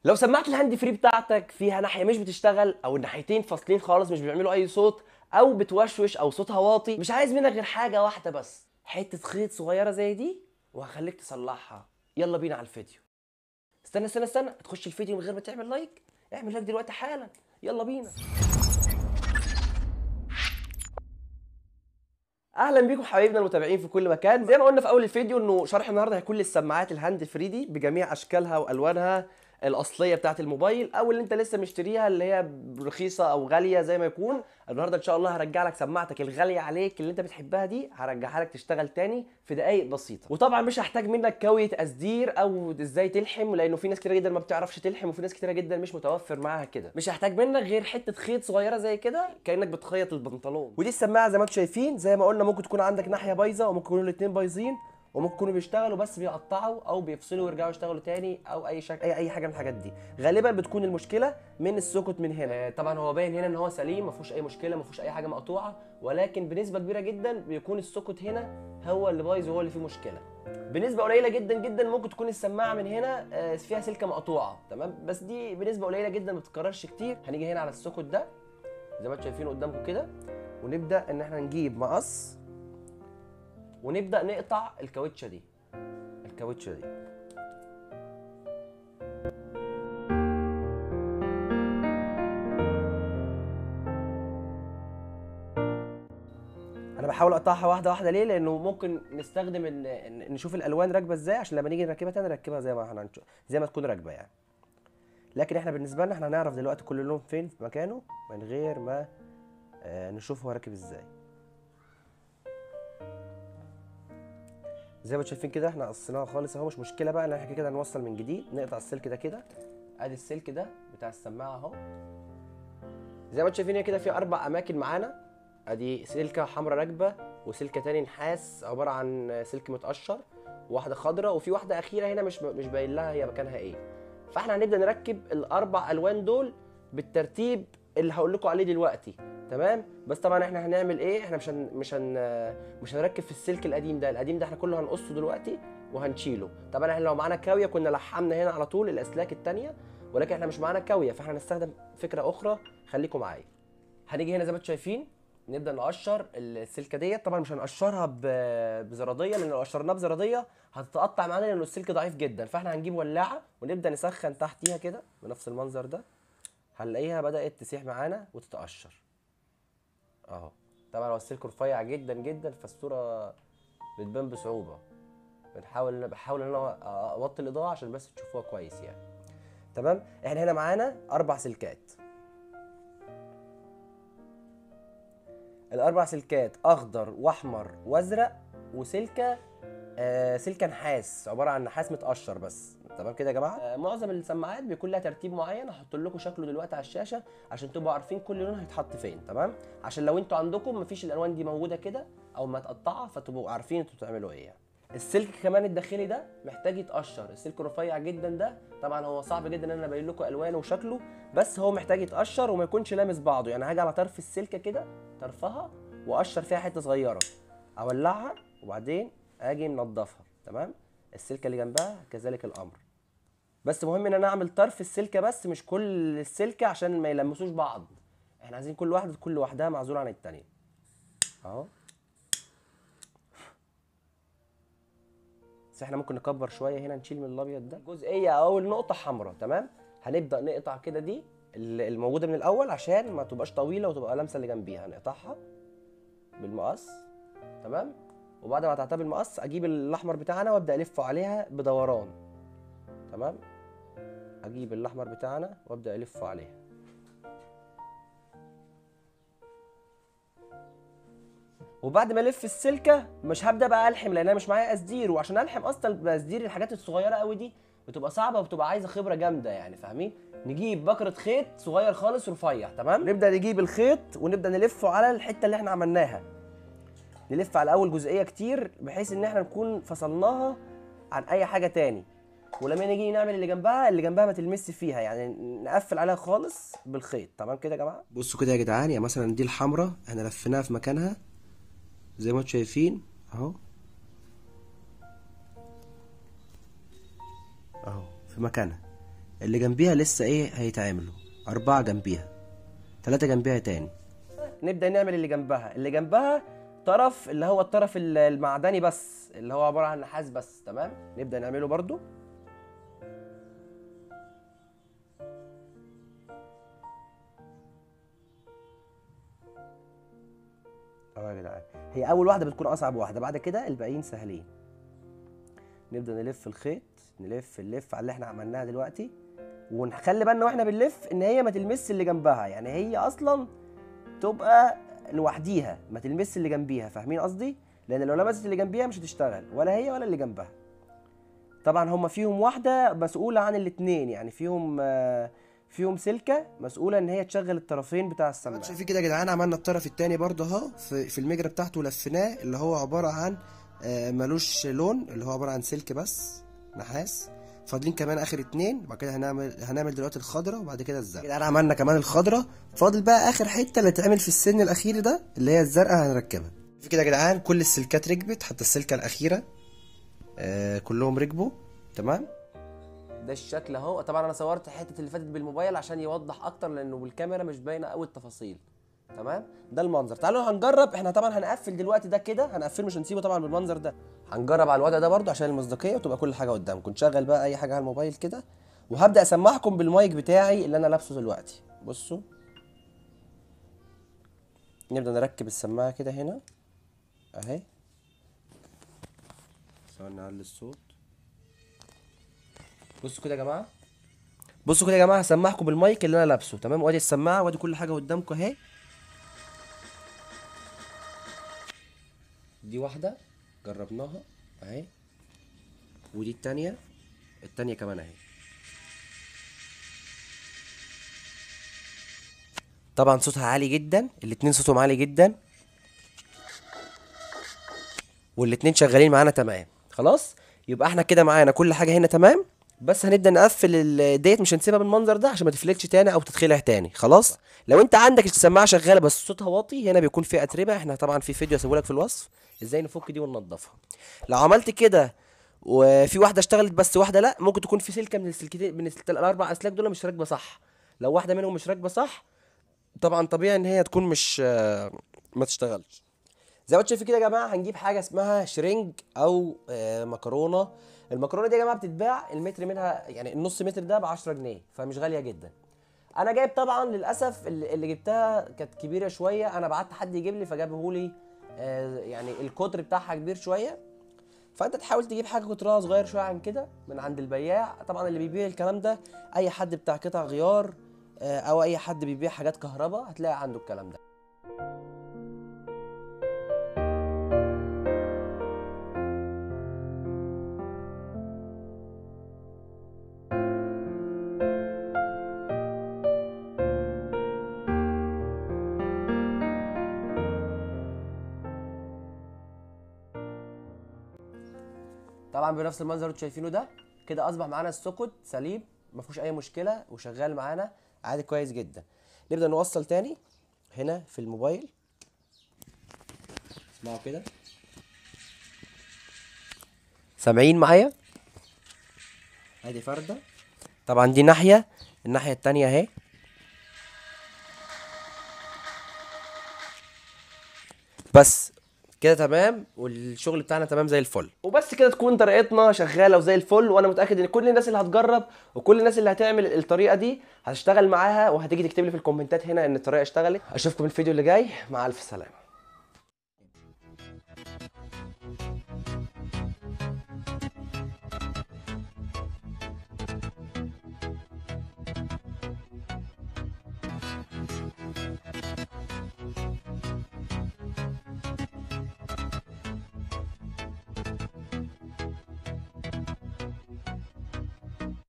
لو سماعه الهاند فري بتاعتك فيها ناحيه مش بتشتغل او الناحيتين فاصلين خالص مش بيعملوا اي صوت او بتوشوش او صوتها واطي مش عايز منك غير حاجه واحده بس حته خيط صغيره زي دي وهخليك تصلحها يلا بينا على الفيديو استنى استنى استنى تخش الفيديو من غير ما تعمل لايك اعمل لايك دلوقتي حالا يلا بينا اهلا بيكم حبايبنا المتابعين في كل مكان زي ما قلنا في اول الفيديو انه شرح النهارده هيكون للسماعات الهاند فري دي بجميع اشكالها والوانها الاصليه بتاعه الموبايل او اللي انت لسه مشتريها اللي هي رخيصه او غاليه زي ما يكون النهارده ان شاء الله هرجع لك سماعتك الغاليه عليك اللي انت بتحبها دي هرجعها لك تشتغل تاني في دقائق بسيطه وطبعا مش هحتاج منك كويه تسدير او ازاي تلحم لانه في ناس كتير جدا ما بتعرفش تلحم وفي ناس كتير جدا مش متوفر معاها كده مش هحتاج منك غير حته خيط صغيره زي كده كانك بتخيط البنطلون ودي السماعه زي ما انتم شايفين زي ما قلنا ممكن تكون عندك ناحيه بايظه وممكن يكونوا الاثنين بايظين وممكن يكونوا بيشتغلوا بس بيقطعوا او بيفصلوا ويرجعوا يشتغلوا تاني او اي شك... اي اي حاجه من الحاجات دي غالبا بتكون المشكله من السوكت من هنا آه، طبعا هو باين هنا ان هو سليم ما فيهوش اي مشكله ما فيهوش اي حاجه مقطوعه ولكن بنسبه كبيره جدا بيكون السوكت هنا هو اللي بايظ وهو اللي فيه مشكله بنسبه قليله جدا جدا ممكن تكون السماعه من هنا آه، فيها سلكه مقطوعه تمام بس دي بنسبه قليله جدا ما بتتكررش كتير هنيجي هنا على السوكت ده زي ما انتم شايفين قدامكم كده ونبدا ان احنا نجيب مقص ونبدا نقطع الكاوتشه دي الكاوتشه دي انا بحاول اقطعها واحده واحده ليه لانه ممكن نستخدم ان إن نشوف الالوان راكبه ازاي عشان لما نيجي نركبها تاني نركبها زي ما احنا هنشوف زي ما تكون راكبه يعني لكن احنا بالنسبه لنا احنا هنعرف دلوقتي كل لون فين في مكانه من غير ما آه، نشوف هو راكب ازاي زي ما انتم شايفين كده احنا قصيناها خالص اهو مش مشكله بقى ان احنا كده كده هنوصل من جديد نقطع السلك ده كده ادي السلك ده بتاع السماعه اهو زي ما انتم شايفين هي كده في اربع اماكن معانا ادي سلكه حمراء راكبه وسلكه تاني نحاس عباره عن سلك متقشر وواحده خضراء وفي واحده اخيره هنا مش مش باين لها هي مكانها ايه فاحنا هنبدا نركب الاربع الوان دول بالترتيب اللي هقول لكم عليه دلوقتي تمام بس طبعا احنا هنعمل ايه احنا مش هن مش هن مش هنركب في السلك القديم ده القديم ده احنا كله هنقصه دلوقتي وهنشيله طبعا احنا لو معانا كاويه كنا لحمنا هنا على طول الاسلاك التانية ولكن احنا مش معانا كاويه فاحنا هنستخدم فكره اخرى خليكم معايا هنيجي هنا زي ما انتم شايفين نبدا نقشر السلكه ديت طبعا مش هنقشرها ب- بزراديه لان لو قشرناها بزراديه هتتقطع معانا لانه السلك ضعيف جدا فاحنا هنجيب ولاعه ونبدا نسخن تحتيها كده بنفس المنظر ده هنلاقيها بدات تسيح معانا وتتقشر اهو طبعا هو السلك رفيع جدا جدا فالصوره بتبان بصعوبه بنحاول بحاول ان انا اوطي الاضاءه عشان بس تشوفوها كويس يعني تمام احنا هنا معانا اربع سلكات الاربع سلكات اخضر واحمر وازرق وسلكه آه سلكه نحاس عباره عن نحاس متقشر بس تمام كده يا جماعه آه معظم السماعات بيكون لها ترتيب معين هحط لكم شكله دلوقتي على الشاشه عشان تبقوا عارفين كل لون هيتحط فين تمام عشان لو انتوا عندكم مفيش الالوان دي موجوده كده او متقطعه فتبقوا عارفين انتوا بتعملوا ايه يعني السلك كمان الداخلي ده محتاج يتقشر السلك رفيع جدا ده طبعا هو صعب جدا ان انا ابين لكم الوانه وشكله بس هو محتاج يتقشر وما يكونش لامس بعضه يعني هاجي على طرف السلكه كده طرفها واقشر فيها حته صغيره اولعها وبعدين اجي منضفها تمام السلكه اللي جنبها كذلك الامر بس مهم ان انا اعمل طرف السلكه بس مش كل السلكه عشان ما يلمسوش بعض احنا عايزين كل واحده كل لوحدها معزوله عن التانيه اهو بس احنا ممكن نكبر شويه هنا نشيل من الابيض ده جزئيه او نقطه حمراء تمام هنبدا نقطع كده دي ال- الموجوده من الاول عشان ما تبقاش طويله وتبقى لامسه اللي جنبيها هنقطعها بالمقص تمام وبعد ما قطعتها بالمقص اجيب الاحمر بتاعنا وابدا الفه عليها بدوران تمام اجيب الاحمر بتاعنا وابدا الفه عليها وبعد ما الف السلكه مش هبدا بقى الحم لان انا مش معايا قصدير وعشان الحم اصلا بقصدير الحاجات الصغيره قوي دي بتبقى صعبه وبتبقى عايزه خبره جامده يعني فاهمين نجيب بكره خيط صغير خالص رفيع تمام نبدا نجيب الخيط ونبدا نلفه على الحته اللي احنا عملناها نلف على اول جزئيه كتير بحيث ان احنا نكون فصلناها عن اي حاجه تاني ولما نيجي نعمل اللي جنبها اللي جنبها ما تلمس فيها يعني نقفل عليها خالص بالخيط تمام كده يا جماعه بصوا كده يا جدعان يعني مثلا دي الحمراء احنا لفيناها في مكانها زي ما انتم شايفين اهو اهو في مكانها اللي جنبيها لسه ايه هيتعملوا اربعة جنبيها ثلاثة جنبيها تاني نبدأ نعمل اللي جنبها اللي جنبها طرف اللي هو الطرف ال- المعدني بس اللي هو عبارة عن نحاس بس تمام نبدأ نعمله برضو اهو يا جدعان هي اول واحده بتكون اصعب واحده بعد كده الباقيين سهلين نبدا نلف الخيط نلف نلف على اللي احنا عملناها دلوقتي ونخلي بالنا واحنا بنلف ان هي ما تلمس اللي جنبها يعني هي اصلا تبقى لوحديها ما تلمس اللي جنبيها فاهمين قصدي لان لو لمست اللي جنبيها مش هتشتغل ولا هي ولا اللي جنبها طبعا هما فيهم واحده مسؤوله عن الاتنين يعني فيهم آه، فيهم سلكه مسؤوله ان هي تشغل الطرفين بتاع السماعه شايفين كده يا جدعان عملنا الطرف التاني برضه اهو في, في المجرى بتاعته لفيناه اللي هو عباره عن آه، ملوش لون اللي هو عباره عن سلك بس نحاس فاضلين كمان اخر اتنين بعد كده هنعمل هنعمل دلوقتي الخضره وبعد كده الزرقاء كده عملنا كمان الخضره فاضل بقى اخر حته اللي تعمل في السن الاخير ده اللي هي الزرقاء هنركبها في كده يا جدعان كل السلكات ركبت حتى السلكه الاخيره آه كلهم ركبوا تمام ده الشكل اهو طبعا انا صورت الحته اللي فاتت بالموبايل عشان يوضح اكتر لانه بالكاميرا مش باينه قوي التفاصيل تمام ده المنظر تعالوا هنجرب احنا طبعا هنقفل دلوقتي ده كده هنقفله مش هنسيبه طبعا بالمنظر ده هنجرب على الوضع ده برضو عشان المصداقيه وتبقى كل حاجه قدامكم نشغل بقى اي حاجه على الموبايل كده وهبدا اسمعكم بالمايك بتاعي اللي انا لابسه دلوقتي بصوا نبدا نركب السماعه كده هنا اهي ثواني نعلي الصوت بصوا كده يا جماعه بصوا كده يا جماعه هسمعكم بالمايك اللي انا لابسه تمام وادي السماعه وادي كل حاجه قدامكم اهي دي واحده جربناها اهي ودي التانية التانية كمان اهي طبعا صوتها عالي جدا الاتنين صوتهم عالي جدا والاتنين شغالين معانا تمام خلاص يبقى احنا كده معانا كل حاجه هنا تمام بس هنبدا نقفل ال- ديت مش هنسيبها بالمنظر ده عشان ما تفلتش تاني او تتخلع تاني خلاص لو انت عندك السماعه شغاله بس صوتها واطي هنا بيكون في اتربه احنا طبعا في فيديو هسيبه لك في الوصف ازاي نفك دي وننضفها لو عملت كده وفي واحده اشتغلت بس واحده لا ممكن تكون في سلكه من السلكتين من السلك- الاربع اسلاك دول مش راكبه صح لو واحده منهم مش راكبه صح طبعا طبيعي ان هي تكون مش آه، ما تشتغلش زي ما انتوا شايفين كده يا جماعه هنجيب حاجه اسمها شرينج او آه، مكرونه المكرونه دي يا جماعه بتتباع المتر منها يعني النص متر ده ب 10 جنيه فمش غاليه جدا انا جايب طبعا للاسف اللي اللي جبتها كانت كبيره شويه انا بعت حد يجيب لي فجابه لي آه، يعني القطر بتاعها كبير شويه فانت تحاول تجيب حاجه قطرها صغير شويه عن كده من عند البياع طبعا اللي بيبيع الكلام ده اي حد بتاع قطع غيار آه، او اي حد بيبيع حاجات كهرباء هتلاقي عنده الكلام ده طبعا بنفس المنظر اللي انتوا شايفينه ده كده اصبح معانا السوكت سليم ما فيهوش اي مشكله وشغال معانا عادي كويس جدا نبدا نوصل تاني هنا في الموبايل اسمعوا كده سامعين معايا ادي فرده طبعا دي ناحيه الناحيه التانية اهي بس كده تمام والشغل بتاعنا تمام زي الفل وبس كده تكون طريقتنا شغاله وزي الفل وانا متاكد ان كل الناس اللي هتجرب وكل الناس اللي هتعمل الطريقه دي هتشتغل معاها وهتيجي تكتب لي في الكومنتات هنا ان الطريقه اشتغلت اشوفكم الفيديو اللي جاي مع الف سلامه